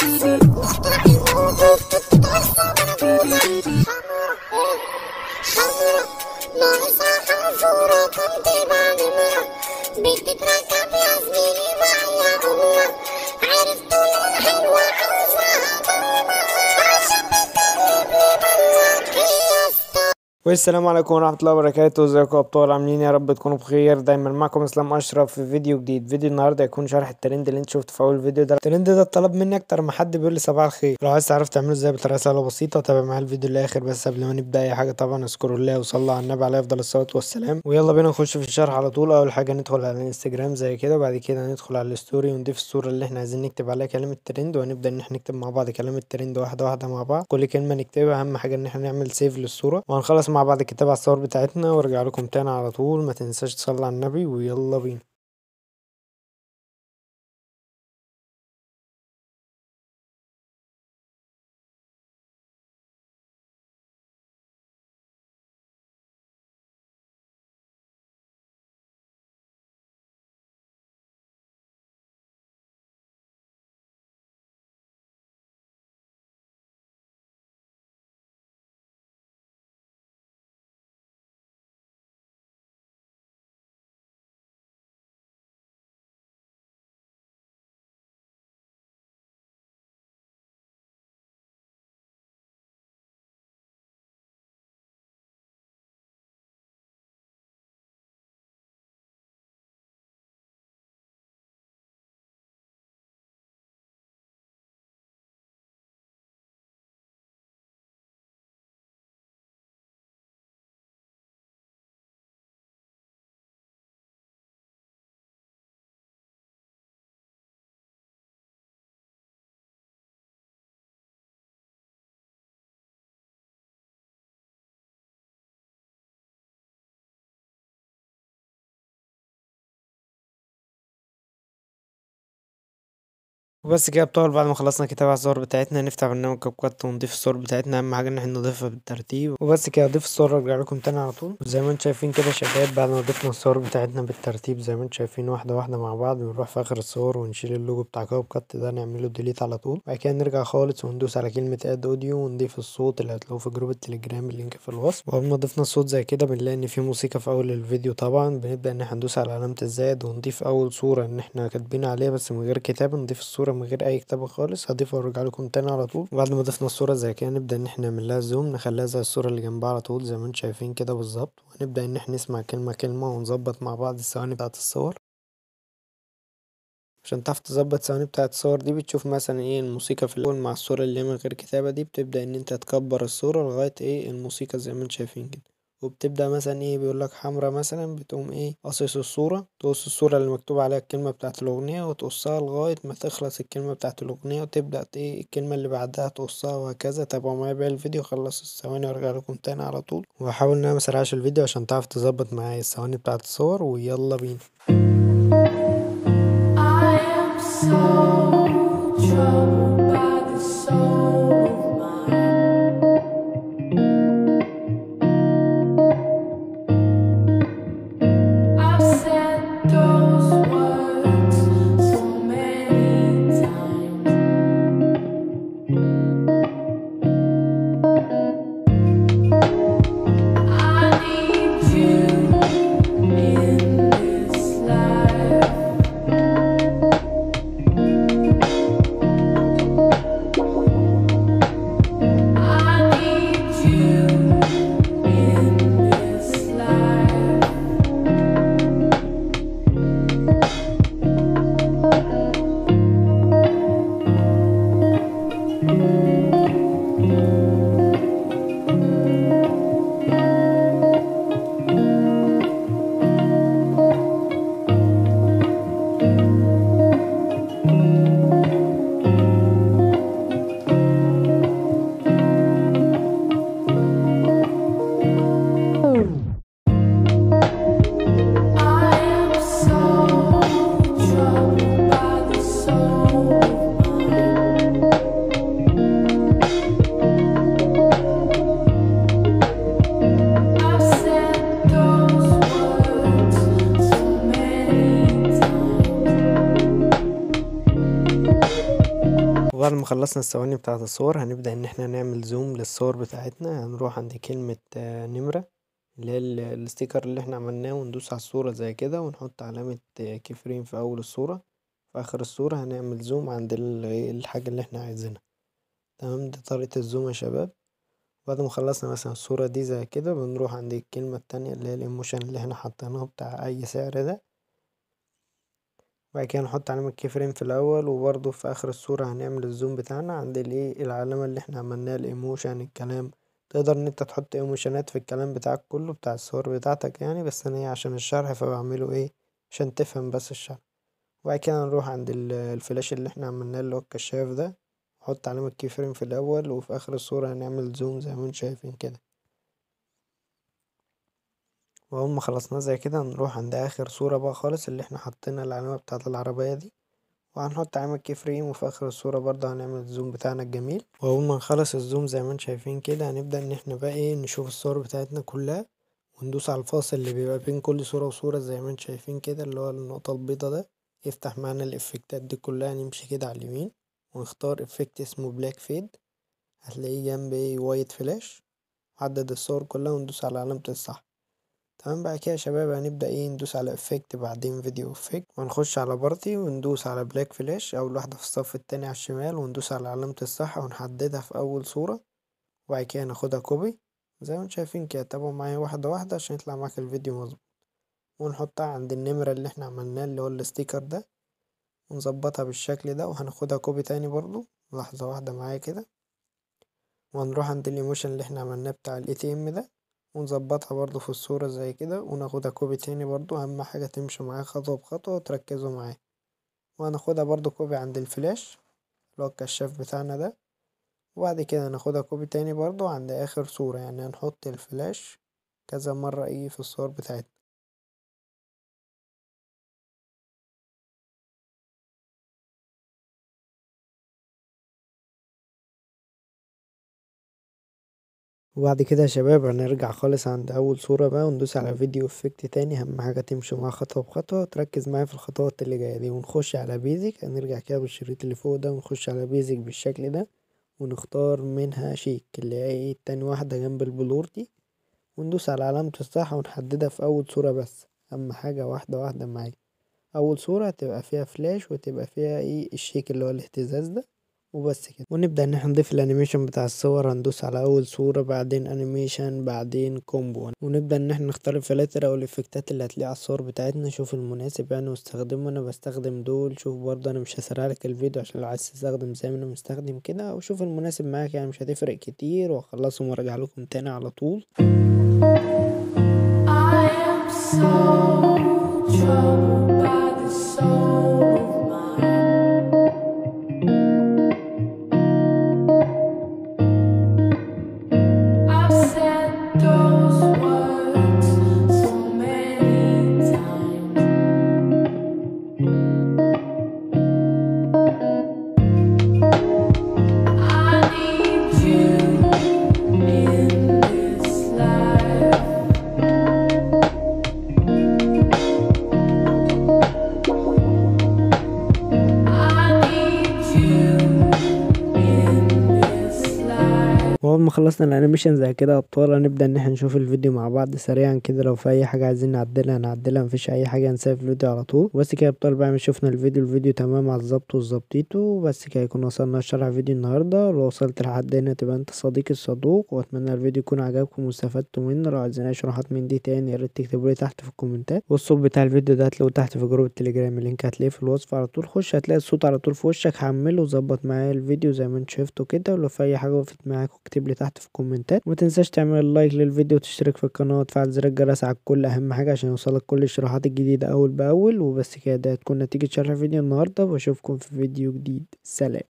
بتتركب يا زميلي معايا أمور عرفت لون حلوة عاوزها ضربة عشان بتقلب لي بلوك يا اسطى والسلام عليكم ورحمة الله وبركاته ازيكم يا ابطال عاملين يا رب تكونوا بخير دايما معكم اسلام اشرف في فيديو جديد فيديو النهارده هيكون شرح الترند اللي انت شفته في اول فيديو ده الترند ده اتطلب مني اكتر ما حد بيقول لي صباح الخير لو عايز تعرف تعمله ازاي بطريقه سهله وبسيطه تابع معايا الفيديو للاخر بس قبل ما نبدا اي حاجه طبعا اذكروا الله وصلوا على النبي عليه افضل الصلاه والسلام ويلا بينا نخش في الشرح على طول اول حاجه ندخل على الانستجرام زي كده وبعد كده ندخل على الستوري ونضيف الصوره اللي احنا عايزين نكتب عليها كلمه ترند وهنبدا ان احنا نكتب مع بعض كلمه ترند واحده واحده مع بعض كل كلمه نكتبها اهم حاجه ان احنا نعمل سيف للصوره وهنخلص مع بعض الكتابه على الصور بتاعتنا وارجع لكم تاني على طول ما تنساش تصلي على النبي ويلا بينا وبس كده بطول بعد ما خلصنا كتابة على الصور بتاعتنا نفتح برنامج كاب كات ونضيف الصور بتاعتنا اهم حاجة ان احنا نضيفها بالترتيب وبس كده اضيف الصور وارجع لكم تاني على طول وزي ما انتم شايفين كده يا شباب بعد ما ضفنا الصور بتاعتنا بالترتيب زي ما انتم شايفين واحدة واحدة مع بعض بنروح في اخر الصور ونشيل اللوجو بتاع كاب كات ده نعمله ديليت على طول بعد كده نرجع خالص وندوس على كلمة اد اوديو ونضيف الصوت اللي هتلاقوه في جروب التليجرام اللينك في الوصف واول ما ضفنا الصوت زي كده بنلاقي ان في موسيقى في اول الفيديو طبعا بنبدأ ان احنا ندوس على علامة الزائد ونضيف اول صورة ان احنا كاتبين عليها بس من غير كتابة نضيف الصورة من غير اي كتابة خالص هضيفها وارجع لكم تاني على طول وبعد ما ضفنا الصورة زي كده نبدأ ان احنا نعمل لها زوم نخليها زي الصورة اللي جنبها على طول زي ما انتم شايفين كده بالظبط ونبدأ ان احنا نسمع كلمة كلمة ونظبط مع بعض الثواني بتاعت الصور عشان تعرف تظبط الثواني بتاعت الصور دي بتشوف مثلا ايه الموسيقى في الاول مع الصورة اللي هي من غير كتابة دي بتبدأ ان انت تكبر الصورة لغاية ايه الموسيقى زي ما انتم شايفين كده وبتبدأ مثلا ايه بيقولك حمرا مثلا بتقوم ايه قصص الصورة تقص الصورة اللي مكتوب عليها الكلمة بتاعت الأغنية وتقصها لغاية ما تخلص الكلمة بتاعت الأغنية وتبدأ ايه الكلمة اللي بعدها تقصها وهكذا تابعوا معايا باقي الفيديو خلص الثواني وارجع لكم تاني على طول وهحاول ان انا مسرعش الفيديو عشان تعرف تظبط معايا الثواني بتاعت الصور ويلا بينا I am so troubled by the soul of mine. I've said those words so many times. I need you in this life. خلصنا الثواني بتاعة الصور هنبدأ ان احنا نعمل زوم للصور بتاعتنا هنروح عند كلمة آه، نمرة اللي هي ال- الستيكر اللي احنا عملناه وندوس على الصورة زي كده ونحط علامة كي فريم في أول الصورة في آخر الصورة هنعمل زوم عند ال- الحاجة اللي احنا عايزينها تمام دي طريقة الزوم يا شباب بعد ما خلصنا مثلا الصورة دي زي كده بنروح عند الكلمة التانية اللي هي الايموشن اللي احنا حطيناه بتاع أي سعر ده وبعد كده نحط علامة كي فريم في الأول وبرضه في آخر الصورة هنعمل الزوم بتاعنا عند الايه العلامة اللي احنا عملناها الايموشن الكلام تقدر ان انت تحط ايموشنات في الكلام بتاعك كله بتاع الصور بتاعتك يعني بس انا ايه عشان الشرح فبعمله ايه عشان تفهم بس الشرح وبعد كده نروح عند ال- الفلاش اللي احنا عملناه اللي هو الكشاف ده نحط علامة كي فريم في الأول وفي آخر الصورة هنعمل زوم زي ما انتم شايفين كده وأول ما خلصناه زي كده هنروح عند آخر صورة بقى خالص اللي احنا حطينا العلامة بتاعة العربية دي وهنحط علامة كي فريم وفي آخر الصورة برضه هنعمل الزوم بتاعنا الجميل وأول ما نخلص الزوم زي ما انتم شايفين كده هنبدأ إن احنا بقى ايه نشوف الصور بتاعتنا كلها وندوس على الفاصل اللي بيبقى بين كل صورة وصورة زي ما انتم شايفين كده اللي هو النقطة البيضة ده يفتح معانا الإفكتات دي كلها نمشي كده على اليمين ونختار إفكت اسمه بلاك فيد هتلاقيه جنب ايه وايت فلاش عدد الصور كلها وندوس على علامة الصح تمام بقى كده يا شباب هنبدأ ايه ندوس على افكت بعدين فيديو افكت ونخش على بارتي وندوس على بلاك فلاش اول واحدة في الصف التاني على الشمال وندوس على علامة الصح ونحددها في اول صورة وبعد كده ناخدها كوبي زي ما انتم شايفين كده تابعوا معايا واحدة واحدة عشان يطلع معاك الفيديو مظبوط ونحطها عند النمرة اللي احنا عملناه اللي هو الستيكر ده ونظبطها بالشكل ده وهناخدها كوبي تاني برضو لحظة واحدة معايا كده وهنروح عند الايموشن اللي احنا عملناه بتاع الاي تي ام ده ونظبطها برضو في الصورة زي كده وناخدها كوبي تاني برضو أهم حاجة تمشوا معايا خطوة بخطوة وتركزوا معايا وهناخدها برضو كوبي عند الفلاش اللي هو الكشاف بتاعنا ده وبعد كده ناخدها كوبي تاني برضو عند آخر صورة يعني هنحط الفلاش كذا مرة ايه في الصور بتاعتنا وبعد كده يا شباب هنرجع خالص عند أول صورة بقى وندوس على فيديو افكت تاني أهم حاجة تمشوا معاه خطوة بخطوة تركز معايا في الخطوات اللي جاية دي ونخش على بيزك هنرجع كده بالشريط اللي فوق ده ونخش على بيزك بالشكل ده ونختار منها شيك اللي هي ايه تاني واحدة جنب البلور دي وندوس على علامة الصح ونحددها في أول صورة بس أهم حاجة واحدة واحدة معايا أول صورة تبقى فيها فلاش وتبقى فيها ايه الشيك اللي هو الاهتزاز ده وبس كده ونبدأ ان احنا نضيف الانيميشن بتاع الصور هندوس على اول صورة بعدين انيميشن بعدين كومبو ونبدأ ان احنا نختار الفلاتر او الافكتات اللي هتلاقيها على الصور بتاعتنا نشوف المناسب يعني واستخدمه انا بستخدم دول شوف برضه انا مش هسرع لك الفيديو عشان لو عايز تستخدم زي ما انا مستخدم كده او شوف المناسب معاك يعني مش هتفرق كتير واخلصهم وارجع لكم تاني على طول I am so troubled by the soul of mine. I've said those words so many times. I need you in this life. I need you in this life. واول ما خلصنا الانيميشن زي كده يا ابطال هنبدا ان احنا نشوف الفيديو مع بعض سريعا كده لو في اي حاجه عايزين نعدلها نعدلها مفيش اي حاجه نسيب في الفيديو على طول بس كده يا ابطال بقى ما شفنا الفيديو الفيديو تمام على الظبط والظبطيته بس كده يكون وصلنا لشرح فيديو النهارده لو وصلت لحد هنا تبقى انت صديقي الصدوق واتمنى الفيديو يكون عجبكم واستفدتوا منه لو عايزين اي شروحات من دي تاني يا ريت تكتبوا لي تحت في الكومنتات والصوت بتاع الفيديو ده هتلاقوه تحت في جروب التليجرام اللينك هتلاقيه في الوصف على طول خش هتلاقي الصوت على طول في وشك حمله وظبط معايا الفيديو زي ما انت شفته كده ولو في اي حاجه وقفت معاك اكتب لي تحت في الكومنتات وما تنساش تعمل لايك للفيديو وتشترك في القناه وتفعل زر الجرس على الكل اهم حاجه عشان يوصلك كل الشروحات الجديده اول باول وبس كده ده هتكون نتيجه شرح فيديو النهارده واشوفكم في فيديو جديد سلام